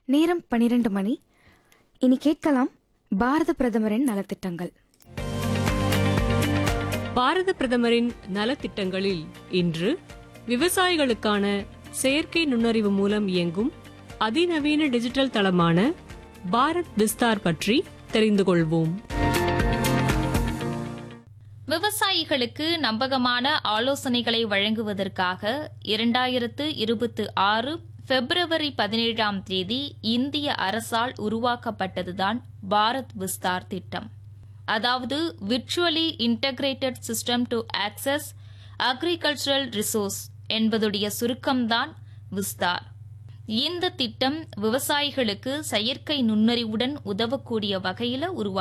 நேரம் பனிரெண்டு மணி இனி கேட்கலாம் பாரத பிரதமரின் நலத்திட்டங்கள் பாரத பிரதமரின் நலத்திட்டங்களில் இன்று விவசாயிகளுக்கான செயற்கை நுண்ணறிவு மூலம் இயங்கும் அதிநவீன டிஜிட்டல் தளமான பாரத் விஸ்தார் பற்றி தெரிந்து கொள்வோம் விவசாயிகளுக்கு நம்பகமான ஆலோசனைகளை வழங்குவதற்காக இரண்டாயிரத்து இருபத்தி ஆறு பிப்ரவரி பதினேழாம் தேதி இந்திய அரசால் உருவாக்கப்பட்டதுதான் பாரத் விஸ்தார் திட்டம் அதாவது virtually integrated system to access agricultural resource என்பதுடைய சுருக்கம்தான் விஸ்தார் இந்த திட்டம் விவசாயிகளுக்கு செயற்கை நுண்ணறிவுடன் உதவக்கூடிய வகையில உருவா